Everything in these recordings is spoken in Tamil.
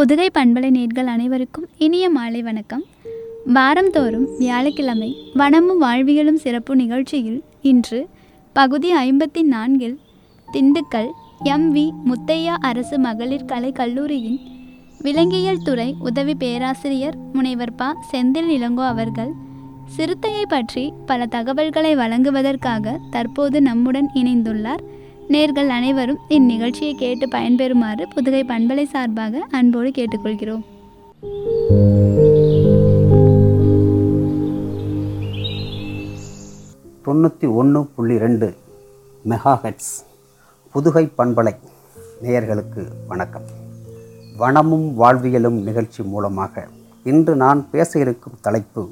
புதுகை பண்பலை நேர்கள் அனைவருக்கும் இனிய மாலை வணக்கம் வாரந்தோறும் வியாழக்கிழமை வனமும் வாழ்வியலும் சிறப்பு நிகழ்ச்சியில் இன்று பகுதி ஐம்பத்தி நான்கில் திண்டுக்கல் எம் வி முத்தையா அரசு மகளிர் கலை கல்லூரியின் விலங்கியல் துறை உதவி பேராசிரியர் முனைவர் ப செந்தில் இளங்கோ அவர்கள் சிறுத்தையை பற்றி பல தகவல்களை வழங்குவதற்காக தற்போது நம்முடன் இணைந்துள்ளார் நேர்கள் அனைவரும் இந்நிகழ்ச்சியை கேட்டு பயன்பெறுமாறு புதுகை பண்பலை சார்பாக அன்போடு கேட்டுக்கொள்கிறோம் தொண்ணூற்றி ஒன்று புள்ளி ரெண்டு மெகாஹெட்ஸ் புதுகை பண்பலை நேயர்களுக்கு வணக்கம் வனமும் வாழ்வியலும் நிகழ்ச்சி மூலமாக இன்று நான் பேச இருக்கும் தலைப்பு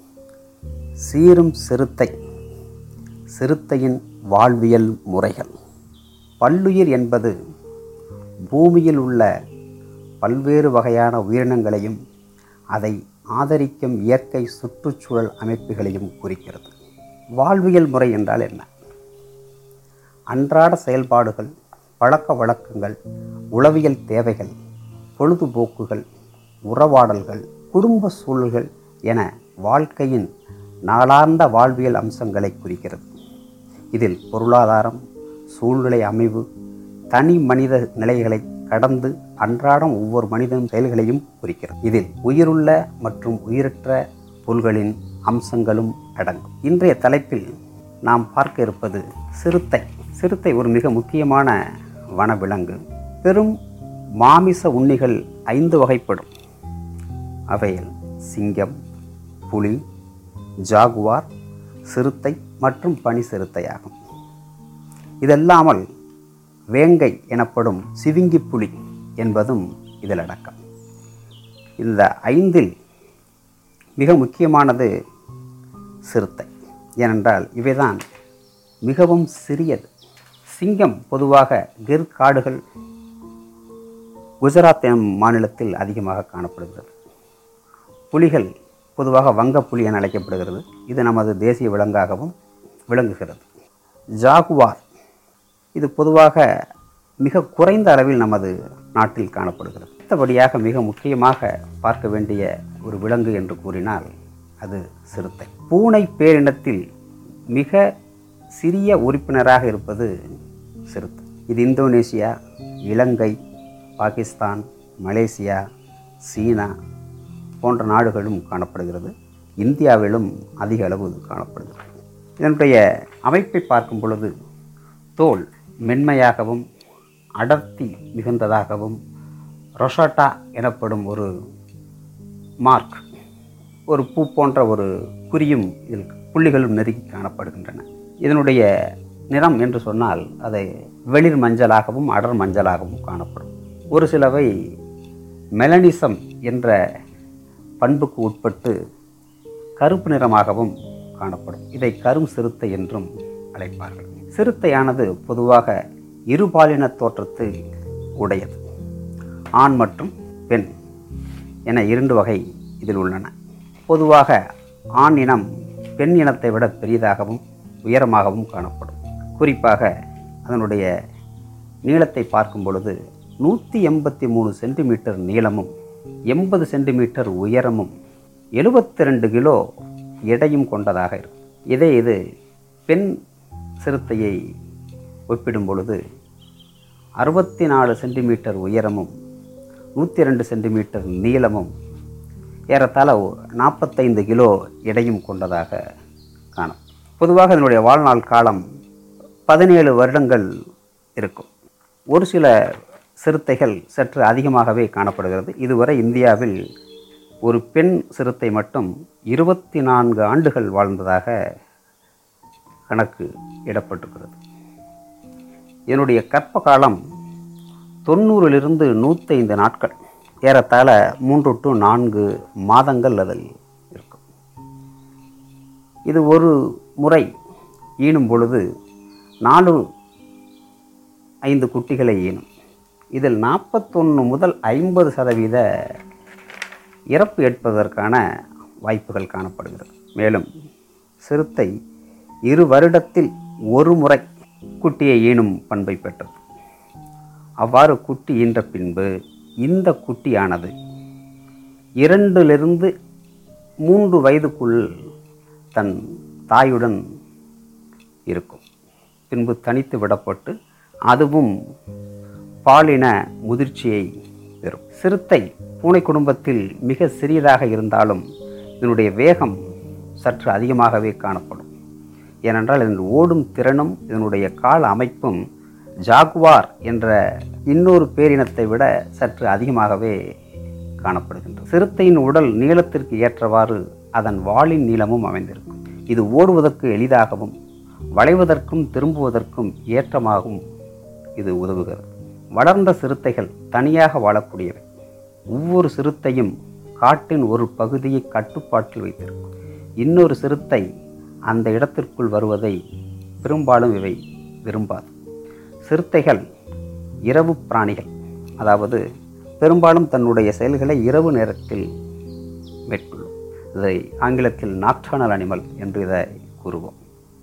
சீரும் சிறுத்தை சிறுத்தையின் வாழ்வியல் முறைகள் பல்லுயிர் என்பது பூமியில் உள்ள பல்வேறு வகையான உயிரினங்களையும் அதை ஆதரிக்கும் இயற்கை சுற்றுச்சூழல் அமைப்புகளையும் குறிக்கிறது வாழ்வியல் முறை என்றால் என்ன அன்றாட செயல்பாடுகள் பழக்க வழக்கங்கள் உளவியல் தேவைகள் பொழுதுபோக்குகள் உறவாடல்கள் குடும்ப சூழல்கள் என வாழ்க்கையின் நாளார்ந்த வாழ்வியல் அம்சங்களை குறிக்கிறது இதில் பொருளாதாரம் சூழ்நிலை அமைவு தனி மனித நிலைகளை கடந்து அன்றாடம் ஒவ்வொரு மனிதன் செயல்களையும் குறிக்கிறது இதில் உயிருள்ள மற்றும் உயிரற்ற பொருள்களின் அம்சங்களும் அடங்கும் இன்றைய தலைப்பில் நாம் பார்க்க இருப்பது சிறுத்தை சிறுத்தை ஒரு மிக முக்கியமான வனவிலங்கு பெரும் மாமிச உண்ணிகள் ஐந்து வகைப்படும் அவையில் சிங்கம் புலி ஜாகுவார் சிறுத்தை மற்றும் பனி சிறுத்தையாகும் இதல்லாமல் வேங்கை எனப்படும் சிவிங்கி புலி என்பதும் இதில் அடக்கம் இந்த ஐந்தில் மிக முக்கியமானது சிறுத்தை ஏனென்றால் இவைதான் மிகவும் சிறியது சிங்கம் பொதுவாக கிர் காடுகள் குஜராத் எனும் மாநிலத்தில் அதிகமாக காணப்படுகிறது புலிகள் பொதுவாக வங்கப்புலி என அழைக்கப்படுகிறது இது நமது தேசிய விலங்காகவும் விளங்குகிறது ஜாகுவார் இது பொதுவாக மிக குறைந்த அளவில் நமது நாட்டில் காணப்படுகிறது அடுத்தபடியாக மிக முக்கியமாக பார்க்க வேண்டிய ஒரு விலங்கு என்று கூறினால் அது சிறுத்தை பூனை பேரினத்தில் மிக சிறிய உறுப்பினராக இருப்பது சிறுத்தை இது இந்தோனேசியா இலங்கை பாகிஸ்தான் மலேசியா சீனா போன்ற நாடுகளும் காணப்படுகிறது இந்தியாவிலும் அதிக அளவு காணப்படுகிறது இதனுடைய அமைப்பை பார்க்கும் பொழுது தோல் மென்மையாகவும் அடர்த்தி மிகுந்ததாகவும் ரொஷாட்டா எனப்படும் ஒரு மார்க் ஒரு பூ போன்ற ஒரு குறியும் இதில் புள்ளிகளும் நெருங்கி காணப்படுகின்றன இதனுடைய நிறம் என்று சொன்னால் அதை வெளிர் மஞ்சளாகவும் அடர் மஞ்சளாகவும் காணப்படும் ஒரு சிலவை மெலனிசம் என்ற பண்புக்கு உட்பட்டு கருப்பு நிறமாகவும் காணப்படும் இதை கரும் சிறுத்தை என்றும் அழைப்பார்கள் சிறுத்தையானது பொதுவாக இருபாலின தோற்றத்தை உடையது ஆண் மற்றும் பெண் என இரண்டு வகை இதில் உள்ளன பொதுவாக ஆண் இனம் பெண் இனத்தை விட பெரியதாகவும் உயரமாகவும் காணப்படும் குறிப்பாக அதனுடைய நீளத்தை பார்க்கும் பொழுது நூற்றி எண்பத்தி மூணு சென்டிமீட்டர் நீளமும் எண்பது சென்டிமீட்டர் உயரமும் எழுபத்தி ரெண்டு கிலோ எடையும் கொண்டதாக இருக்கும் இதே இது பெண் சிறுத்தையை ஒப்பிடும் பொழுது அறுபத்தி நாலு சென்டிமீட்டர் உயரமும் நூற்றி ரெண்டு சென்டிமீட்டர் நீளமும் ஏறத்தாழ நாற்பத்தைந்து கிலோ எடையும் கொண்டதாக காணும் பொதுவாக இதனுடைய வாழ்நாள் காலம் பதினேழு வருடங்கள் இருக்கும் ஒரு சில சிறுத்தைகள் சற்று அதிகமாகவே காணப்படுகிறது இதுவரை இந்தியாவில் ஒரு பெண் சிறுத்தை மட்டும் இருபத்தி நான்கு ஆண்டுகள் வாழ்ந்ததாக கணக்கு இடப்பட்டிருக்கிறது இதனுடைய கற்ப காலம் தொண்ணூறிலிருந்து நூற்றைந்து நாட்கள் ஏறத்தாழ மூன்று டு நான்கு மாதங்கள் அதில் இருக்கும் இது ஒரு முறை ஈனும் பொழுது நாலு ஐந்து குட்டிகளை ஈனும் இதில் நாற்பத்தொன்று முதல் ஐம்பது சதவீத இறப்பு ஏற்பதற்கான வாய்ப்புகள் காணப்படுகிறது மேலும் சிறுத்தை இரு வருடத்தில் ஒரு முறை குட்டியை ஈனும் பண்பை பெற்றது அவ்வாறு குட்டி ஈன்ற பின்பு இந்த குட்டியானது இரண்டிலிருந்து மூன்று வயதுக்குள் தன் தாயுடன் இருக்கும் பின்பு தனித்து விடப்பட்டு அதுவும் பாலின முதிர்ச்சியை பெறும் சிறுத்தை பூனை குடும்பத்தில் மிக சிறியதாக இருந்தாலும் இதனுடைய வேகம் சற்று அதிகமாகவே காணப்படும் ஏனென்றால் இதன் ஓடும் திறனும் இதனுடைய கால அமைப்பும் ஜாகுவார் என்ற இன்னொரு பேரினத்தை விட சற்று அதிகமாகவே காணப்படுகின்றது சிறுத்தையின் உடல் நீளத்திற்கு ஏற்றவாறு அதன் வாளின் நீளமும் அமைந்திருக்கும் இது ஓடுவதற்கு எளிதாகவும் வளைவதற்கும் திரும்புவதற்கும் ஏற்றமாகவும் இது உதவுகிறது வளர்ந்த சிறுத்தைகள் தனியாக வாழக்கூடியவை ஒவ்வொரு சிறுத்தையும் காட்டின் ஒரு பகுதியை கட்டுப்பாட்டில் வைத்திருக்கும் இன்னொரு சிறுத்தை அந்த இடத்திற்குள் வருவதை பெரும்பாலும் இவை விரும்பாது சிறுத்தைகள் இரவு பிராணிகள் அதாவது பெரும்பாலும் தன்னுடைய செயல்களை இரவு நேரத்தில் மேற்கொள்ளும் இதை ஆங்கிலத்தில் நாக்டானல் அனிமல் என்று இதை கூறுவோம்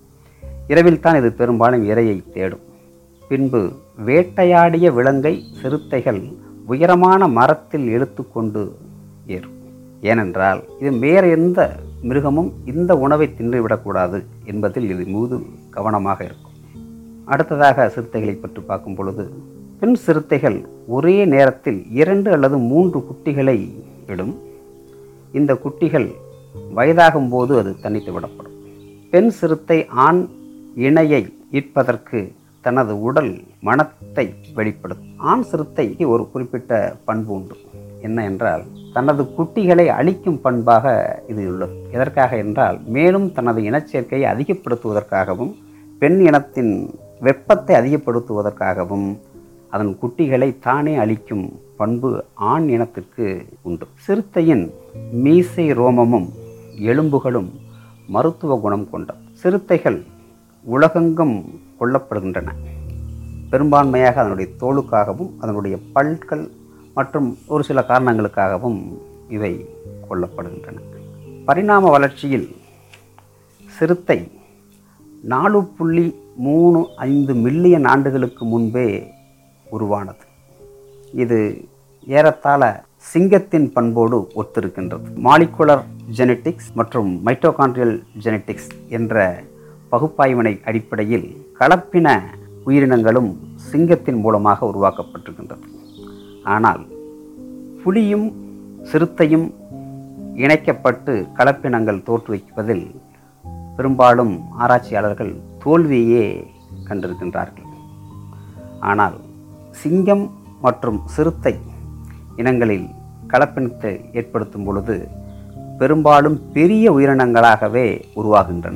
இரவில் தான் இது பெரும்பாலும் இரையை தேடும் பின்பு வேட்டையாடிய விலங்கை சிறுத்தைகள் உயரமான மரத்தில் இழுத்து கொண்டு ஏறும் ஏனென்றால் இது வேறு எந்த மிருகமும் இந்த உணவை தின்றுவிடக்கூடாது என்பதில் இது மீது கவனமாக இருக்கும் அடுத்ததாக சிறுத்தைகளை பற்றி பார்க்கும் பொழுது பெண் சிறுத்தைகள் ஒரே நேரத்தில் இரண்டு அல்லது மூன்று குட்டிகளை இடும் இந்த குட்டிகள் வயதாகும் போது அது தனித்து விடப்படும் பெண் சிறுத்தை ஆண் இணையை ஈர்ப்பதற்கு தனது உடல் மனத்தை வெளிப்படுத்தும் ஆண் சிறுத்தைக்கு ஒரு குறிப்பிட்ட பண்பு உண்டு என்ன என்றால் தனது குட்டிகளை அழிக்கும் பண்பாக இது உள்ளது எதற்காக என்றால் மேலும் தனது இனச்சேர்க்கையை அதிகப்படுத்துவதற்காகவும் பெண் இனத்தின் வெப்பத்தை அதிகப்படுத்துவதற்காகவும் அதன் குட்டிகளை தானே அழிக்கும் பண்பு ஆண் இனத்திற்கு உண்டு சிறுத்தையின் மீசை ரோமமும் எலும்புகளும் மருத்துவ குணம் கொண்ட சிறுத்தைகள் உலகெங்கும் கொல்லப்படுகின்றன பெரும்பான்மையாக அதனுடைய தோலுக்காகவும் அதனுடைய பல்கள் மற்றும் ஒரு சில காரணங்களுக்காகவும் இவை கொல்லப்படுகின்றன பரிணாம வளர்ச்சியில் சிறுத்தை நாலு புள்ளி மூணு ஐந்து மில்லியன் ஆண்டுகளுக்கு முன்பே உருவானது இது ஏறத்தாழ சிங்கத்தின் பண்போடு ஒத்திருக்கின்றது மாலிகுலர் ஜெனட்டிக்ஸ் மற்றும் மைட்டோகாண்ட்ரியல் ஜெனட்டிக்ஸ் என்ற பகுப்பாய்வினை அடிப்படையில் கலப்பின உயிரினங்களும் சிங்கத்தின் மூலமாக உருவாக்கப்பட்டிருக்கின்றது ஆனால் புலியும் சிறுத்தையும் இணைக்கப்பட்டு கலப்பினங்கள் தோற்றுவிப்பதில் பெரும்பாலும் ஆராய்ச்சியாளர்கள் தோல்வியே கண்டிருக்கின்றார்கள் ஆனால் சிங்கம் மற்றும் சிறுத்தை இனங்களில் கலப்பினத்தை ஏற்படுத்தும் பொழுது பெரும்பாலும் பெரிய உயிரினங்களாகவே உருவாகின்றன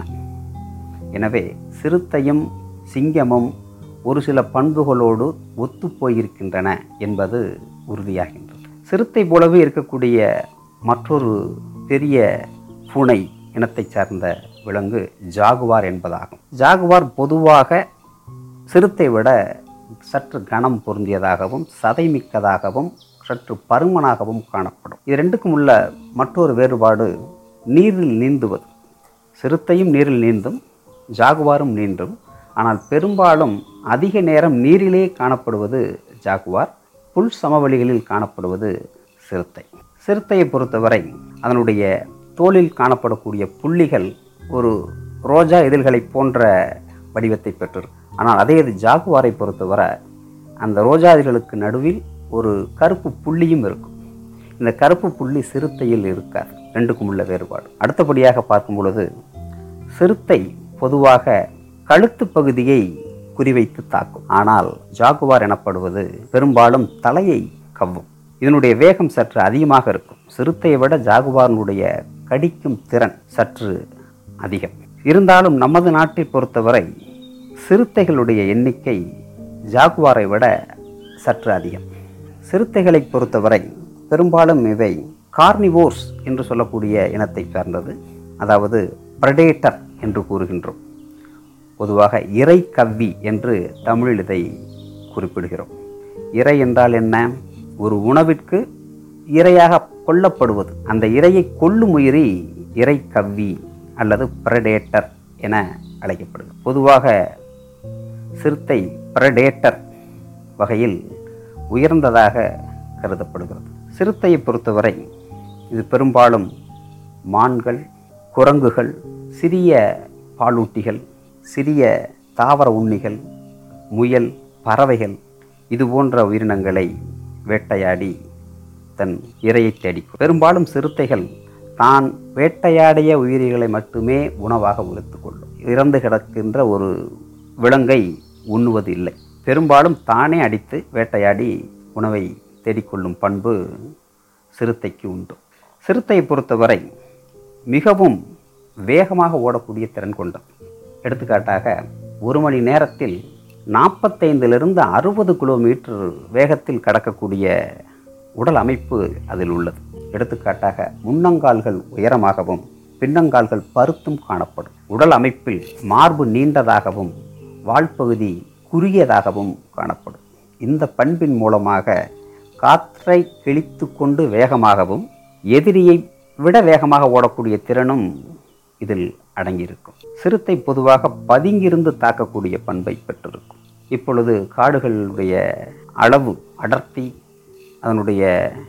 எனவே சிறுத்தையும் சிங்கமும் ஒரு சில பண்புகளோடு ஒத்துப்போயிருக்கின்றன என்பது உறுதியாகின்றது சிறுத்தை போலவே இருக்கக்கூடிய மற்றொரு பெரிய பூனை இனத்தைச் சார்ந்த விலங்கு ஜாகுவார் என்பதாகும் ஜாகுவார் பொதுவாக சிறுத்தை விட சற்று கனம் பொருந்தியதாகவும் சதைமிக்கதாகவும் சற்று பருமனாகவும் காணப்படும் இது ரெண்டுக்கும் உள்ள மற்றொரு வேறுபாடு நீரில் நீந்துவது சிறுத்தையும் நீரில் நீந்தும் ஜாகுவாரும் நீந்தும் ஆனால் பெரும்பாலும் அதிக நேரம் நீரிலே காணப்படுவது ஜாகுவார் புல் சமவெளிகளில் காணப்படுவது சிறுத்தை சிறுத்தையை பொறுத்தவரை அதனுடைய தோலில் காணப்படக்கூடிய புள்ளிகள் ஒரு ரோஜா இதழ்களைப் போன்ற வடிவத்தை பெற்றிருக்கும் ஆனால் அதே இது ஜாகுவாரை பொறுத்தவரை அந்த ரோஜா இதழ்களுக்கு நடுவில் ஒரு கருப்பு புள்ளியும் இருக்கும் இந்த கருப்பு புள்ளி சிறுத்தையில் இருக்காது ரெண்டுக்கும் உள்ள வேறுபாடு அடுத்தபடியாக பார்க்கும் பொழுது சிறுத்தை பொதுவாக கழுத்து பகுதியை குறிவைத்து தாக்கும் ஆனால் ஜாகுவார் எனப்படுவது பெரும்பாலும் தலையை கவ்வும் இதனுடைய வேகம் சற்று அதிகமாக இருக்கும் சிறுத்தையை விட ஜாகுவாரினுடைய கடிக்கும் திறன் சற்று அதிகம் இருந்தாலும் நமது நாட்டை பொறுத்தவரை சிறுத்தைகளுடைய எண்ணிக்கை ஜாகுவாரை விட சற்று அதிகம் சிறுத்தைகளை பொறுத்தவரை பெரும்பாலும் இவை கார்னிவோர்ஸ் என்று சொல்லக்கூடிய இனத்தை சார்ந்தது அதாவது பிரடேட்டர் என்று கூறுகின்றோம் பொதுவாக இறை கவ்வி என்று தமிழில் இதை குறிப்பிடுகிறோம் இறை என்றால் என்ன ஒரு உணவிற்கு இரையாக கொல்லப்படுவது அந்த இரையை கொல்லும் உயிரி இறை கவ்வி அல்லது பிரடேட்டர் என அழைக்கப்படுகிறது பொதுவாக சிறுத்தை பிரடேட்டர் வகையில் உயர்ந்ததாக கருதப்படுகிறது சிறுத்தையை பொறுத்தவரை இது பெரும்பாலும் மான்கள் குரங்குகள் சிறிய பாலூட்டிகள் சிறிய தாவர உண்ணிகள் முயல் பறவைகள் இது போன்ற உயிரினங்களை வேட்டையாடி தன் இரையை தேடிக்கும் பெரும்பாலும் சிறுத்தைகள் தான் வேட்டையாடிய உயிரிகளை மட்டுமே உணவாக உழைத்து கொள்ளும் இறந்து கிடக்கின்ற ஒரு விலங்கை உண்ணுவது இல்லை பெரும்பாலும் தானே அடித்து வேட்டையாடி உணவை தேடிக்கொள்ளும் பண்பு சிறுத்தைக்கு உண்டு சிறுத்தையை பொறுத்தவரை மிகவும் வேகமாக ஓடக்கூடிய திறன் கொண்டது எடுத்துக்காட்டாக ஒரு மணி நேரத்தில் நாற்பத்தைந்திலிருந்து அறுபது கிலோமீட்டர் வேகத்தில் கடக்கக்கூடிய உடல் அமைப்பு அதில் உள்ளது எடுத்துக்காட்டாக முன்னங்கால்கள் உயரமாகவும் பின்னங்கால்கள் பருத்தும் காணப்படும் உடல் அமைப்பில் மார்பு நீண்டதாகவும் வால்பகுதி குறுகியதாகவும் காணப்படும் இந்த பண்பின் மூலமாக காற்றை கிழித்து கொண்டு வேகமாகவும் எதிரியை விட வேகமாக ஓடக்கூடிய திறனும் இதில் அடங்கியிருக்கும் சிறுத்தை பொதுவாக பதுங்கியிருந்து தாக்கக்கூடிய பண்பை பெற்றிருக்கும் இப்பொழுது காடுகளுடைய அளவு அடர்த்தி அதனுடைய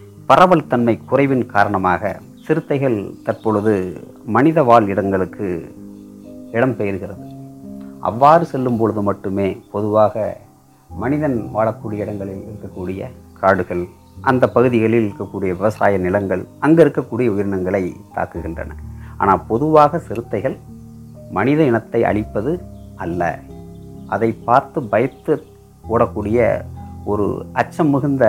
பரவல் தன்மை குறைவின் காரணமாக சிறுத்தைகள் தற்பொழுது மனித வாழ் இடங்களுக்கு இடம்பெயர்கிறது அவ்வாறு செல்லும் பொழுது மட்டுமே பொதுவாக மனிதன் வாழக்கூடிய இடங்களில் இருக்கக்கூடிய காடுகள் அந்த பகுதிகளில் இருக்கக்கூடிய விவசாய நிலங்கள் அங்கே இருக்கக்கூடிய உயிரினங்களை தாக்குகின்றன ஆனால் பொதுவாக சிறுத்தைகள் மனித இனத்தை அழிப்பது அல்ல அதை பார்த்து பயத்து ஓடக்கூடிய ஒரு அச்சம் மிகுந்த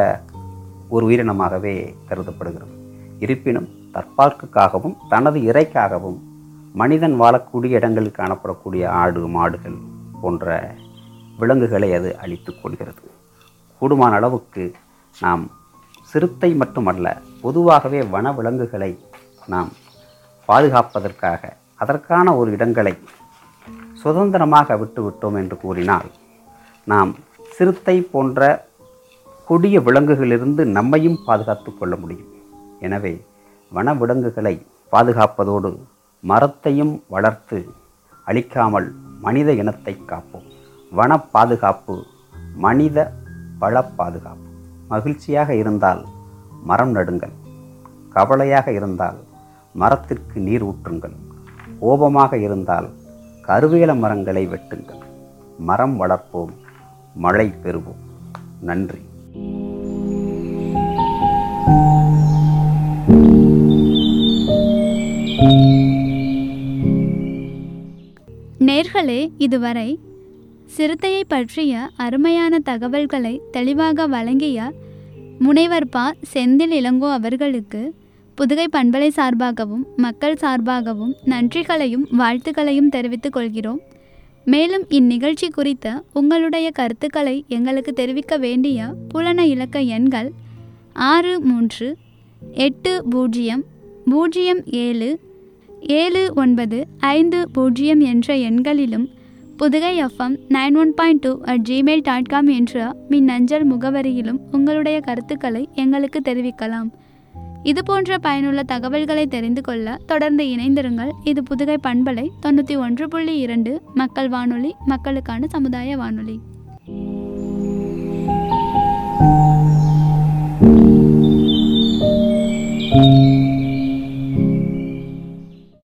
ஒரு உயிரினமாகவே கருதப்படுகிறது இருப்பினும் தற்பார்க்குக்காகவும் தனது இறைக்காகவும் மனிதன் வாழக்கூடிய இடங்களில் காணப்படக்கூடிய ஆடு மாடுகள் போன்ற விலங்குகளை அது அழித்துக் கொள்கிறது கூடுமான அளவுக்கு நாம் சிறுத்தை மட்டுமல்ல பொதுவாகவே வன விலங்குகளை நாம் பாதுகாப்பதற்காக அதற்கான ஒரு இடங்களை சுதந்திரமாக விட்டுவிட்டோம் என்று கூறினால் நாம் சிறுத்தை போன்ற கொடிய விலங்குகளிலிருந்து நம்மையும் பாதுகாத்து கொள்ள முடியும் எனவே வன விலங்குகளை பாதுகாப்பதோடு மரத்தையும் வளர்த்து அழிக்காமல் மனித இனத்தை காப்போம் வன பாதுகாப்பு மனித வள பாதுகாப்பு மகிழ்ச்சியாக இருந்தால் மரம் நடுங்கள் கவலையாக இருந்தால் மரத்திற்கு நீர் ஊற்றுங்கள் கோபமாக இருந்தால் கருவேல மரங்களை வெட்டுங்கள் மரம் வளர்ப்போம் மழை பெறுவோம் நன்றி நேர்களே இதுவரை சிறுத்தையை பற்றிய அருமையான தகவல்களை தெளிவாக வழங்கிய முனைவர் பா செந்தில் இளங்கோ அவர்களுக்கு புதுகை பண்பலை சார்பாகவும் மக்கள் சார்பாகவும் நன்றிகளையும் வாழ்த்துக்களையும் தெரிவித்துக் கொள்கிறோம் மேலும் இந்நிகழ்ச்சி குறித்த உங்களுடைய கருத்துக்களை எங்களுக்கு தெரிவிக்க வேண்டிய புலன இலக்க எண்கள் ஆறு மூன்று எட்டு பூஜ்ஜியம் பூஜ்ஜியம் ஏழு ஏழு ஒன்பது ஐந்து பூஜ்ஜியம் என்ற எண்களிலும் Pudugai FM nine one point two at Gmail dot com என்ற மின்னஞ்சல் முகவரியிலும் உங்களுடைய கருத்துக்களை எங்களுக்கு தெரிவிக்கலாம் இது போன்ற பயனுள்ள தகவல்களை தெரிந்து கொள்ள தொடர்ந்து இணைந்திருங்கள் இது புதுகை பண்பலை தொண்ணூற்றி ஒன்று புள்ளி இரண்டு மக்கள் வானொலி மக்களுக்கான சமுதாய வானொலி thank you